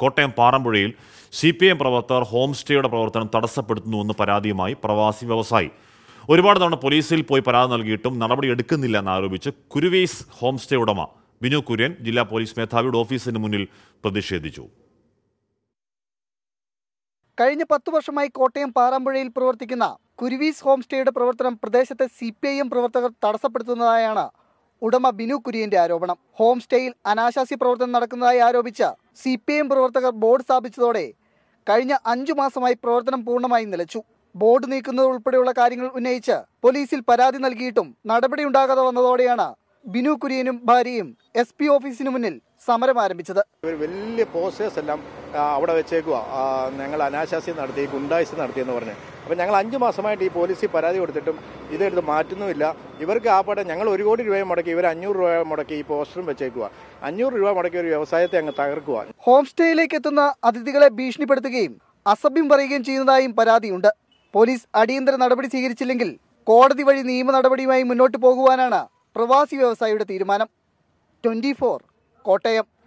കോട്ടയം പാറമ്പുഴയിൽ C P M പ്രവർത്തകർ home സ്റ്റേയുടെ പ്രവർത്തനം തടസ്സപ്പെടുത്തുന്നുവെന്ന് പരാതിയുമായി പ്രവാസി വ്യവസായി ഒരുപാട് തവണ പോലീസിൽ പോയി പരാതി നൽകിയിട്ടും നടപടി എടുക്കുന്നില്ല എന്നാരോപിച്ച് കുരുവേസ് ഹോം സ്റ്റേ ഉടമ ബിനു കുര്യൻ ജില്ലാ പോലീസ് മേധാവിയുടെ ഓഫീസിന് മുന്നിൽ പ്രതിഷേധിച്ചു കഴിഞ്ഞ പത്തു വർഷമായി കോട്ടയം പാറാമ്പുഴയിൽ പ്രവർത്തിക്കുന്ന കുരുവീസ് ഹോം സ്റ്റേയുടെ പ്രവർത്തനം പ്രദേശത്തെ സി പി ഐ എം പ്രവർത്തകർ തടസ്സപ്പെടുത്തുന്നതായാണ് ഉടമ ബിനു കുര്യന്റെ ആരോപണം ഹോം സ്റ്റേയിൽ അനാശാസ്യ പ്രവർത്തനം നടക്കുന്നതായി ആരോപിച്ച സി പി ഐ എം പ്രവർത്തകർ ബോർഡ് സ്ഥാപിച്ചതോടെ കഴിഞ്ഞ അഞ്ചു മാസമായി പ്രവർത്തനം പൂർണ്ണമായും നിലച്ചു ബോർഡ് നീക്കുന്നത് ഉൾപ്പെടെയുള്ള കാര്യങ്ങൾ ഉന്നയിച്ച് പോലീസിൽ പരാതി നൽകിയിട്ടും നടപടിയുണ്ടാകാതെ വന്നതോടെയാണ് ബിനു കുര്യനും ഭാര്യയും എസ് പി ഓഫീസിന് മുന്നിൽ സമരം ആരംഭിച്ചത് ഒരു വലിയ പോസ്റ്റേഴ്സ് എല്ലാം ആ, അവിടെ വെച്ചേക്കുക ഞങ്ങൾ അനാശാസ്യം നടത്തി ഗുണ്ടായിസ് നടത്തിയെന്ന് പറഞ്ഞ് അപ്പം ഞങ്ങൾ അഞ്ച് മാസമായിട്ട് ഈ പോലീസിൽ പരാതി കൊടുത്തിട്ടും ഇതെടുത്ത് മാറ്റുന്നുമില്ല ഇവർക്ക് ആ പടം ഞങ്ങൾ ഒരു കോടി രൂപ മുടക്കി ഇവർ അഞ്ഞൂറ് രൂപ മുടക്കി ഈ പോസ്റ്ററും വെച്ചേക്കുക അഞ്ഞൂറ് രൂപ മുടക്കി ഒരു വ്യവസായത്തെ അങ്ങ് തകർക്കുക ഹോം സ്റ്റേയിലേക്ക് എത്തുന്ന അതിഥികളെ ഭീഷണിപ്പെടുത്തുകയും അസഭ്യം പറയുകയും ചെയ്യുന്നതായും പരാതിയുണ്ട് പോലീസ് അടിയന്തര നടപടി സ്വീകരിച്ചില്ലെങ്കിൽ കോടതി വഴി നിയമ നടപടിയുമായി മുന്നോട്ട് പോകുവാനാണ് പ്രവാസി വ്യവസായിയുടെ തീരുമാനം ട്വന്റി കോട്ടയം